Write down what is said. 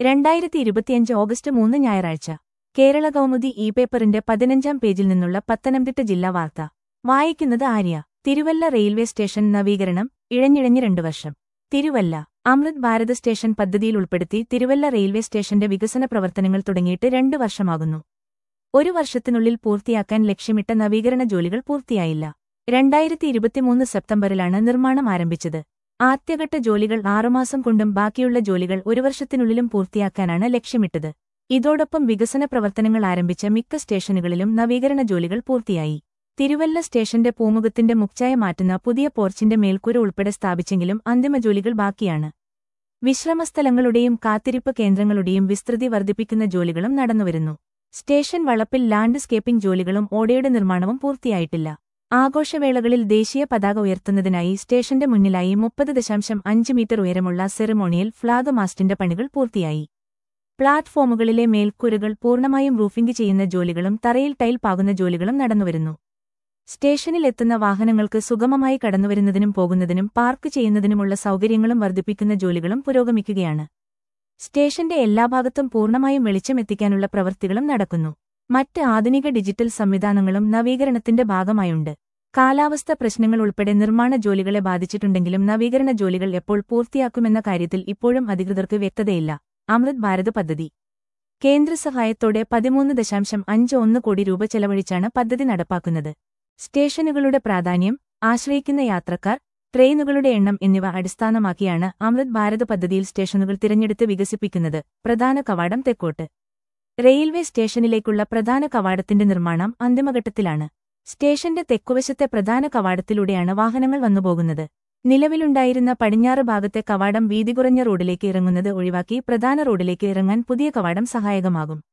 രണ്ടായിരത്തി ഇരുപത്തിയഞ്ച് ഓഗസ്റ്റ് മൂന്ന് ഞായറാഴ്ച കേരള കൗമുദി ഇ പേപ്പറിന്റെ പതിനഞ്ചാം പേജിൽ നിന്നുള്ള പത്തനംതിട്ട ജില്ലാ വാർത്ത വായിക്കുന്നത് ആര്യ തിരുവല്ല റെയിൽവേ സ്റ്റേഷൻ നവീകരണം ഇഴഞ്ഞിഴഞ്ഞ് രണ്ടു വർഷം തിരുവല്ല അമൃത് ഭാരത് സ്റ്റേഷൻ പദ്ധതിയിൽ ഉൾപ്പെടുത്തി തിരുവല്ല റെയിൽവേ സ്റ്റേഷന്റെ വികസന പ്രവർത്തനങ്ങൾ തുടങ്ങിയിട്ട് രണ്ടു വർഷമാകുന്നു ഒരു വർഷത്തിനുള്ളിൽ പൂർത്തിയാക്കാൻ ലക്ഷ്യമിട്ട നവീകരണ ജോലികൾ പൂർത്തിയായില്ല രണ്ടായിരത്തി ഇരുപത്തിമൂന്ന് സെപ്റ്റംബറിലാണ് നിർമ്മാണം ആരംഭിച്ചത് ആദ്യഘട്ട ജോലികൾ ആറുമാസം കൊണ്ടും ബാക്കിയുള്ള ജോലികൾ ഒരു വർഷത്തിനുള്ളിലും പൂർത്തിയാക്കാനാണ് ലക്ഷ്യമിട്ടത് ഇതോടൊപ്പം വികസന പ്രവർത്തനങ്ങൾ ആരംഭിച്ച മിക്ക സ്റ്റേഷനുകളിലും നവീകരണ ജോലികൾ പൂർത്തിയായി തിരുവല്ല സ്റ്റേഷന്റെ പൂമുഖത്തിന്റെ മുക്ചായ മാറ്റുന്ന പുതിയ പോർച്ചിന്റെ മേൽക്കൂര ഉൾപ്പെടെ സ്ഥാപിച്ചെങ്കിലും അന്തിമ ജോലികൾ ബാക്കിയാണ് വിശ്രമസ്ഥലങ്ങളുടെയും കാത്തിരിപ്പ് കേന്ദ്രങ്ങളുടെയും വിസ്തൃതി വർദ്ധിപ്പിക്കുന്ന ജോലികളും നടന്നുവരുന്നു സ്റ്റേഷൻ വളപ്പിൽ ലാൻഡ്സ്കേപ്പിംഗ് ജോലികളും ഓടയുടെ നിർമ്മാണവും പൂർത്തിയായിട്ടില്ല ആഘോഷവേളകളിൽ ദേശീയ പതാക ഉയർത്തുന്നതിനായി സ്റ്റേഷന്റെ മുന്നിലായി മുപ്പത് ദശാംശം അഞ്ച് മീറ്റർ ഉയരമുള്ള സെറിമോണിയൽ ഫ്ളാഗ് മാസ്റ്റിന്റെ പണികൾ പൂർത്തിയായി പ്ലാറ്റ്ഫോമുകളിലെ മേൽക്കൂരകൾ പൂർണ്ണമായും റൂഫിംഗ് ചെയ്യുന്ന ജോലികളും തറയിൽ ടൈൽ പാകുന്ന ജോലികളും നടന്നുവരുന്നു സ്റ്റേഷനിൽ എത്തുന്ന വാഹനങ്ങൾക്ക് സുഗമമായി കടന്നുവരുന്നതിനും പോകുന്നതിനും പാർക്ക് ചെയ്യുന്നതിനുമുള്ള സൗകര്യങ്ങളും വർദ്ധിപ്പിക്കുന്ന ജോലികളും പുരോഗമിക്കുകയാണ് സ്റ്റേഷന്റെ എല്ലാ ഭാഗത്തും പൂർണ്ണമായും വെളിച്ചമെത്തിക്കാനുള്ള പ്രവൃത്തികളും നടക്കുന്നു മറ്റ് ആധുനിക ഡിജിറ്റൽ സംവിധാനങ്ങളും നവീകരണത്തിന്റെ ഭാഗമായുണ്ട് കാലാവസ്ഥ പ്രശ്നങ്ങൾ ഉൾപ്പെടെ നിർമ്മാണ ജോലികളെ ബാധിച്ചിട്ടുണ്ടെങ്കിലും നവീകരണ ജോലികൾ എപ്പോൾ പൂർത്തിയാക്കുമെന്ന കാര്യത്തിൽ ഇപ്പോഴും അധികൃതർക്ക് വ്യക്തതയില്ല അമൃത് ഭാരത് പദ്ധതി കേന്ദ്ര സഹായത്തോടെ പതിമൂന്ന് ദശാംശം അഞ്ച് ഒന്ന് കോടി രൂപ ചെലവഴിച്ചാണ് പദ്ധതി നടപ്പാക്കുന്നത് സ്റ്റേഷനുകളുടെ പ്രാധാന്യം ആശ്രയിക്കുന്ന യാത്രക്കാർ ട്രെയിനുകളുടെ എണ്ണം എന്നിവ അടിസ്ഥാനമാക്കിയാണ് അമൃത് ഭാരത് പദ്ധതിയിൽ സ്റ്റേഷനുകൾ തിരഞ്ഞെടുത്ത് വികസിപ്പിക്കുന്നത് പ്രധാന കവാടം തെക്കോട്ട് റെയിൽവേ സ്റ്റേഷനിലേക്കുള്ള പ്രധാന കവാടത്തിന്റെ നിർമ്മാണം അന്തിമഘട്ടത്തിലാണ് സ്റ്റേഷന്റെ തെക്കുവശത്തെ പ്രധാന കവാടത്തിലൂടെയാണ് വാഹനങ്ങൾ വന്നുപോകുന്നത് നിലവിലുണ്ടായിരുന്ന പടിഞ്ഞാറ് ഭാഗത്തെ കവാടം വീതി കുറഞ്ഞ റോഡിലേക്ക് ഇറങ്ങുന്നത് ഒഴിവാക്കി പ്രധാന റോഡിലേക്ക് ഇറങ്ങാൻ പുതിയ കവാടം സഹായകമാകും